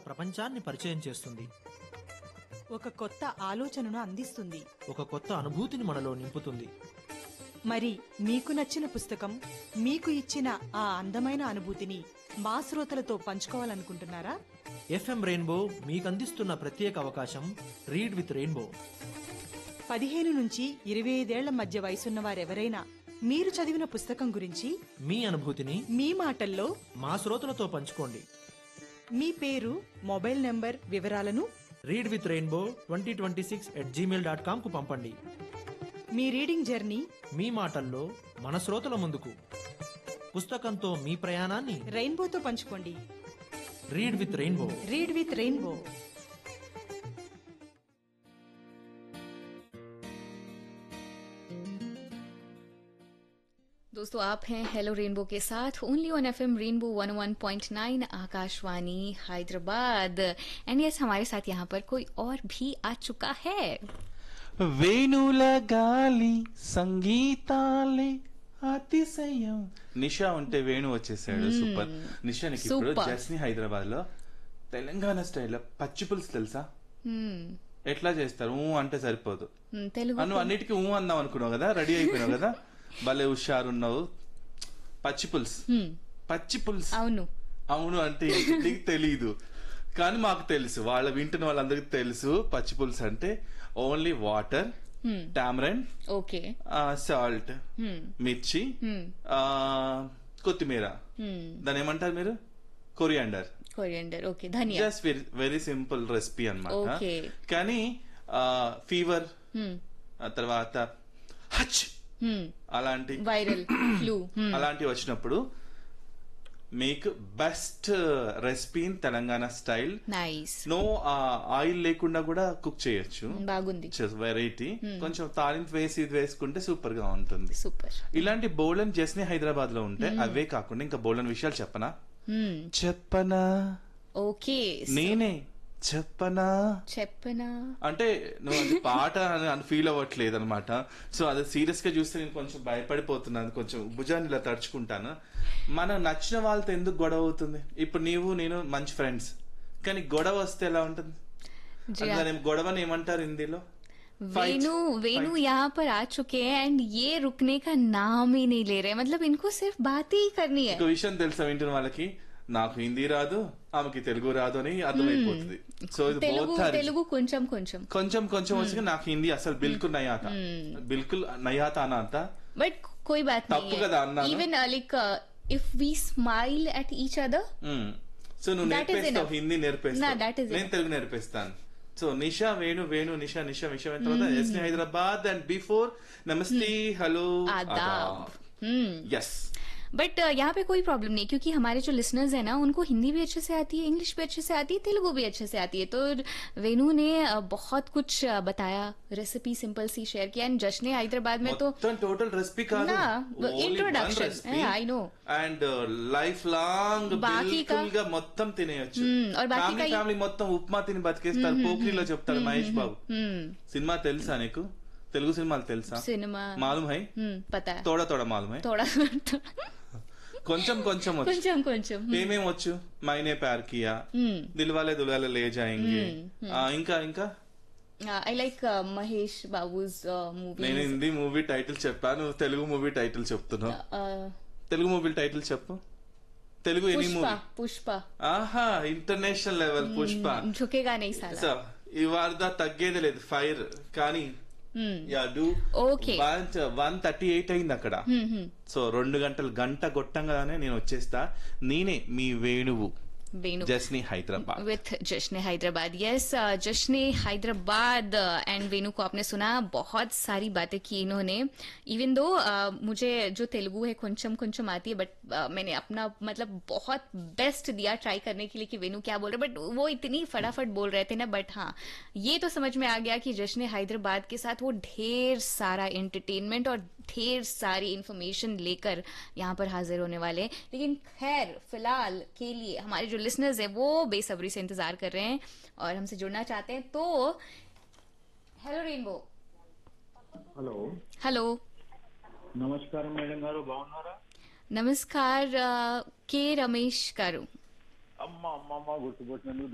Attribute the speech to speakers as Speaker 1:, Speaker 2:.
Speaker 1: ప్రపంచాన్ని పరిచయం చేస్తుంది
Speaker 2: ఒక కొత్త ఆలోచనను అందిస్తుంది
Speaker 1: ఒక కొత్త అనుభూతిని మనలో నింపుతుంది
Speaker 2: మరి మీకు నచ్చిన పుస్తకం మీకు ఇచ్చిన ఆ అందమైన అనుభూతిని మా శ్రోతలతో పంచుకోవాలనుకుంటున్నారా
Speaker 1: ఎఫ్ఎం రెయిన్బో మీకు అందిస్తున్న ప్రత్యేక అవకాశం రీడ్ విత్ రెయిన్బో
Speaker 2: పదిహేను నుంచి ఇరవై ఐదేళ్ల మధ్య వయసున్న వారెవరైనా మీరు చదివిన పుస్తకం గురించి
Speaker 1: మీ అనుభూతిని
Speaker 2: మీ మాటల్లో
Speaker 1: మా శ్రోతలతో పంచుకోండి
Speaker 2: మీ పేరు మొబైల్ నంబర్ వివరాలను
Speaker 1: read with Rainbow twenty twenty six at Gmail dot కామ్కు పంపండి
Speaker 2: మీ రీడింగ్ జర్నీ
Speaker 1: మీ మాటల్లో మన శ్రోతల ముందుకు పుస్తకంతో మీ ప్రయాణాన్ని
Speaker 2: రెయిన్బోతో పంచుకోండి
Speaker 1: read with Rainbow
Speaker 2: read with Rainbow
Speaker 3: दोस्तों आप हैं हेलो रेनबो के साथ only on FM Rainbow 101.9 Akashvani Hyderabad and yes हमारे साथ यहाँ पर कोई और भी आ चुका है
Speaker 4: వేణుల గాలి సంగీతాలే అతిశయం నిషా ఉంటే వేణు వచ్చేసాడు సూపర్ నిషా నీకు ఇప్పుడు
Speaker 3: Super.
Speaker 4: జస్ని హైదరాబాద్ లో తెలంగాణ స్టైల్లో పచ్చి పులుసు తెలుసా
Speaker 3: हम्म
Speaker 4: ఎట్లా చేస్తారు ఊ అంటే సరిపోదు
Speaker 3: हम्म, तेलुगु
Speaker 4: నువ్వు అన్నిటికీ ఊ అందాం అనుకున్నావు కదా రెడీ అయిపోయినావు కదా భలే హుషారున్నావు పచ్చి పులుసు
Speaker 3: हम्म
Speaker 4: పచ్చి పులుసు
Speaker 3: అవును
Speaker 4: అవును అంటే ఏంటి? నీకు తెలీదు కానీ మాకు తెలుసు వాళ్ళ వింటున్న వాళ్ళందరికీ తెలుసు పచ్చి పులుసు అంటే only water
Speaker 3: hmm
Speaker 4: tamarind
Speaker 3: okay
Speaker 4: salt
Speaker 3: hmm
Speaker 4: మిర్చి
Speaker 3: हम्म
Speaker 4: ఆ, కొత్తిమీర
Speaker 3: हम्म
Speaker 4: దాని ఏమంటారు మీరు కొరియాండర్
Speaker 3: कोरिएंडर ఓకే ధనియా
Speaker 4: జస్ట్ వెరీ సింపుల్ రెసిపీ అన్నమాట
Speaker 3: Okay.
Speaker 4: కానీ ఫీవర్
Speaker 3: हम्म
Speaker 4: తర్వాత హచ్
Speaker 3: हम्म
Speaker 4: అలాంటి
Speaker 3: वायरल फ्लू हम्म
Speaker 4: అలాంటివి వచ్చినప్పుడు మీకు best recipe Telangana style
Speaker 3: nice
Speaker 4: no oil లేకుండా కూడా కుక్ చేయొచ్చు
Speaker 3: బాగుంది
Speaker 4: వెరైటీ కొంచెం తాలింపు వేసి ఇది వేసుకుంటే సూపర్ గా ఉంటుంది
Speaker 3: సూపర్
Speaker 4: ఇలాంటి బోలన్ జస్ని హైదరాబాద్ లో ఉంటే అవే కాకుండా ఇంకా బోలన్ విషయాలు చెప్పనా
Speaker 3: हम्म
Speaker 4: చెప్పనా
Speaker 3: ఓకే
Speaker 4: నేనే చెప్పనా
Speaker 3: చెప్పనా
Speaker 4: అంటే నువ్వు అది పాట అని అని ఫీల్ అవ్వట్లేదు అనమాట సో అది సీరియస్ గా చూస్తే నేను కొంచెం భయపడిపోతున్నాను కొంచెం భుజాన్ని ఇలా తడుచుకుంటాను మనం నచ్చిన వాళ్ళతో ఎందుకు గొడవ అవుతుంది ఇప్పుడు నీవు నేను మంచి ఫ్రెండ్స్ కానీ గొడవ వస్తే ఎలా ఉంటుంది
Speaker 3: जी
Speaker 4: అందుకని గొడవని ఏమంటారు హిందీలో Fight.
Speaker 3: वेनु वेनु यहाँ पर आ चुके हैं एंड ये रुकने का नाम ही नहीं ले रहे मतलब इनको सिर्फ बात ही करनी है
Speaker 4: ఒక విషయం తెలుసా వింటున్న వాళ్ళకి నాకు హిందీ రాదు ఆమెకి తెలుగు రాదు అని అర్థమైపోతుంది సో ఇది
Speaker 3: తెలుగు
Speaker 4: both are-
Speaker 3: తెలుగు కొంచెం కొంచెం
Speaker 4: కొంచెం కొంచెం వచ్చి నాకు హిందీ అసలు బిల్కుల్ నయాత బిల్కుల్ నయాత అన్న అంత
Speaker 3: बट कोई बात
Speaker 4: తప్పు
Speaker 3: नहीं
Speaker 4: కదా
Speaker 3: है
Speaker 4: అన్నాను.
Speaker 3: Even like if we smile at each other
Speaker 4: hmm. So నువ్వు
Speaker 3: That is
Speaker 4: నేర్పేస్తావు
Speaker 3: enough.
Speaker 4: హిందీ
Speaker 3: Nah, that
Speaker 4: నేర్పేస్తావు
Speaker 3: is
Speaker 4: నేను
Speaker 3: enough.
Speaker 4: తెలుగు నేర్పిస్తాను సో నిషా వేణు వేణు నిషా నిషా విషయం అయిన తర్వాత ఎస్ని హైదరాబాద్ అండ్ బిఫోర్ నమస్తే హలో
Speaker 3: आदाब हम्म
Speaker 4: ఎస్
Speaker 3: बट यहाँ पे कोई प्रॉब्लम नहीं क्योंकि हमारे जो लिसनर्स हैं ना उनको हिंदी भी अच्छे से आती है इंग्लिश भी अच्छे से आती है तेलुगु भी अच्छे से आती है तो वेनु ने अ, बहुत कुछ अ, बताया रेसिपी सिंपल सी शेयर किया एंड जश्न हैदराबाद में तो
Speaker 4: మొత్తం టోటల్ రెసిపీ కాదు
Speaker 3: నా, introduction. Yeah, I know.
Speaker 4: And life long
Speaker 3: బాకీ కా-
Speaker 4: బిల్కుల్ గా మొత్తం తినేయచ్చు
Speaker 3: Hmm, और बाकी
Speaker 4: ఫ్యామిలీ
Speaker 3: का ये-
Speaker 4: ఫ్యామిలీ మొత్తం ఉప్మా తిని బతికేస్తారు పోఖ్రీలో చెప్తాడు మహేష్ బాబు
Speaker 3: हम्म
Speaker 4: సినిమా తెలుసా నీకు తెలుగు సినిమాలు తెలుసా
Speaker 3: सिनेमा
Speaker 4: మాలూమ్ హై
Speaker 3: हम्म पता है
Speaker 4: తోడ తోడ మాలూమ్ హై
Speaker 3: थोड़ा
Speaker 4: కొంచెం కొంచెం వచ్చు
Speaker 3: కొంచెం కొంచెం
Speaker 4: ఏమేం వచ్చు మైనే ప్యార్ కియా
Speaker 3: Hmm.
Speaker 4: దిల్వాలే దులాలే లే జాయింగే ఆ, ఇంకా ఇంకా
Speaker 3: ఐ లైక్ మహేష్ బాబూస్
Speaker 4: నేను
Speaker 3: మూవీ
Speaker 4: హిందీ మూవీ టైటిల్ చెప్పాను నువ్వు తెలుగు మూవీ టైటిల్ చెప్తున్నావు తెలుగు మూవీ టైటిల్ చెప్పు తెలుగు ఎనీ
Speaker 3: పుష్ప
Speaker 4: మూవీ
Speaker 3: పుష్ప
Speaker 4: ఆహా ఇంటర్నేషనల్ లెవెల్ పుష్ప
Speaker 3: झुकेगा नहीं साला
Speaker 4: సో ఇవాళ తగ్గేది లేదు ఫైర్ కానీ
Speaker 3: Hmm.
Speaker 4: Yeah do
Speaker 3: Okay.
Speaker 4: One thirty eight అయింది అక్కడ
Speaker 3: Hmm, hmm.
Speaker 4: సో రెండు గంటలు గంట కొట్టంగానే నేను వచ్చేస్తా నేనే మీ వేణువు
Speaker 3: वेणु
Speaker 4: జస్ని హైదరాబాద్
Speaker 3: विथ जश्न हैदराबाद यस जश्न हैदराबाद एंड वेनु को आपने सुना बहुत सारी बातें की इन्होंने इवन दो मुझे जो तेलुगु है कुंचम कुंचम आती है बट मैंने अपना मतलब बहुत बेस्ट दिया ट्राई करने के लिए कि वेनु क्या बोल रहे बट वो इतनी फटाफट बोल रहे थे ना बट हाँ ये तो समझ में आ गया कि जश्न हैदराबाद के साथ वो ढेर सारा एंटरटेनमेंट और ढेर सारी इंफॉर्मेशन लेकर यहाँ पर हाजिर होने वाले हैं लेकिन खैर फिलहाल के लिए हमारे जो लिसनर्स हैं वो बेसब्री से इंतजार कर रहे हैं और हमसे जुड़ना चाहते हैं तो हेलो रेनबो
Speaker 5: హలో
Speaker 3: हेलो
Speaker 5: నమస్కారం మేడం గారు బాగున్నారా
Speaker 3: नमस्कार अ, के रमेश गारू
Speaker 5: అమ్మ అమ్మ అమ్మ గుర్తుపట్టినందుకు